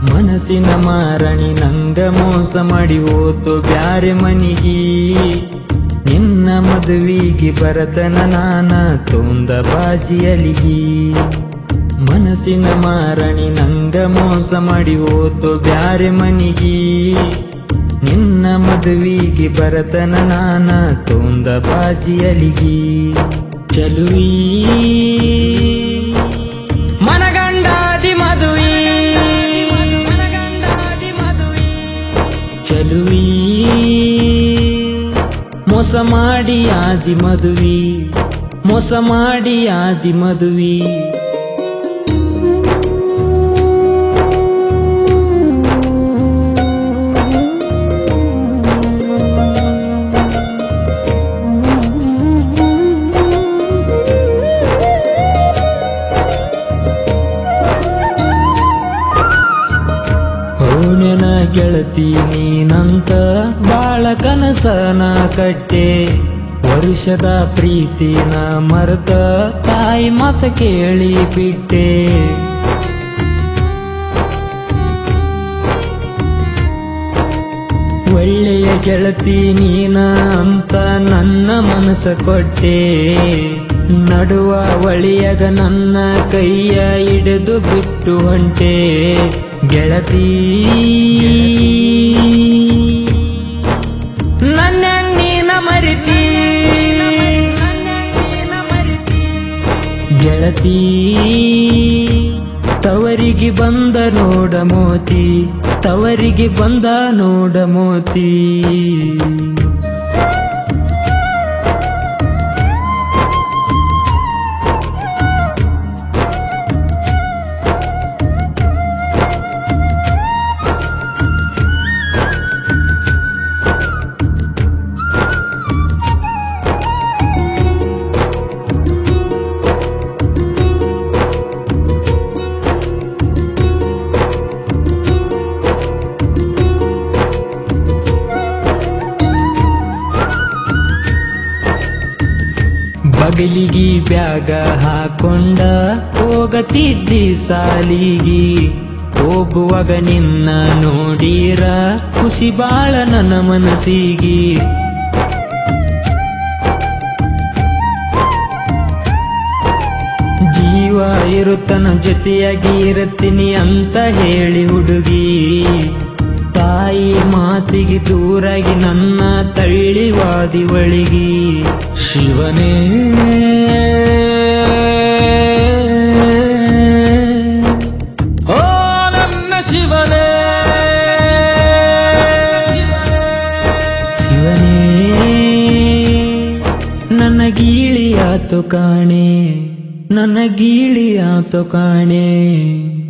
ಮನಸ್ಸಿನ ಮಾರಣಿ ನಂಗ ಮೋಸ ಮಾಡಿ ಹೋತು ಬ್ಯಾರೆ ಮನಿಗಿ ನಿನ್ನ ಮದುವಿಗೆ ಬರತನ ನಾನ ತೊಂದ ಬಾಜಿಯಲಿಗಿ ಮನಸ್ಸಿನ ಮಾರಣಿ ನಂಗ ಮೋಸ ಮಾಡಿ ಹೋತು ಬ್ಯಾರೆ ಮನಿಗಿ ನಿನ್ನ ಮದುವಿಗೆ ಬರತನ ನಾನ ತೊಂದ ಬಾಜಿಯಲಿಗಿ ಚಲುವಿ ಮನಗಂಡಾದಿ ಮದುವಿ ಚಲುವಿ ಮೋಸ ಮಾಡಿ ಆದಿ ಮದುವಿ ಮೋಸ ಮಾಡಿ ಆದಿ ಮದುವಿ ಓನೆನ ಗೆಳತಿ ನೀನಂತ ಬಾಳ ಕನಸನ ಕಟ್ಟೆ ವರುಷದ ಪ್ರೀತಿನ ಮರೆತ ತಾಯಿ ಮತ ಕೇಳಿ ಬಿಟ್ಟೆ ಒಳ್ಳೆಯ ಗೆಳತಿ ನೀನ ಅಂತ ನನ್ನ ಮನಸ್ಸ ಕೊಟ್ಟೆ ನಡುವ ಒಳಿಯಗ ನನ್ನ ಕೈಯ ಹಿಡಿದು ಬಿಟ್ಟು ಹೊಂಟೆ ಗೆಳತಿ ನನ್ನ ನೀನ ಮರಿತಿ ಗೆಳತಿ ತವರಿಗೆ ಬಂದ ನೋಡ ಮೋತಿ ತವರಿಗೆ ಬಂದ ನೋಡ ಮೋತಿ ಬಗಲಿಗಿ ಬ್ಯಾಗ ಹಾಕೊಂಡ ಹೋಗತಿದ್ದಿ ಸಾಲಿಗಿ ಹೋಗುವಾಗ ನಿನ್ನ ನೋಡೀರ ಖುಷಿ ಬಾಳ ನನ್ನ ಮನಸ್ಸಿಗಿ ಜೀವ ಇರುತ್ತನ ಜೊತೆಯಾಗಿ ಇರುತ್ತೀನಿ ಅಂತ ಹೇಳಿ ಹುಡುಗಿ ತಾಯಿ ಮಾತಿಗೆ ದೂರಾಗಿ ನನ್ನ ತಳ್ಳಿವಾದಿ ಒಳಗಿ ಶಿವನೇ ಓ ನನ್ನ ಶಿವನೇ ಶಿವನೇ ನನ್ನ ಗೀಳಿಯಾತು ಕಾಣೆ ನನ್ನ ಗೀಳಿಯಾತು ಕಾಣೆ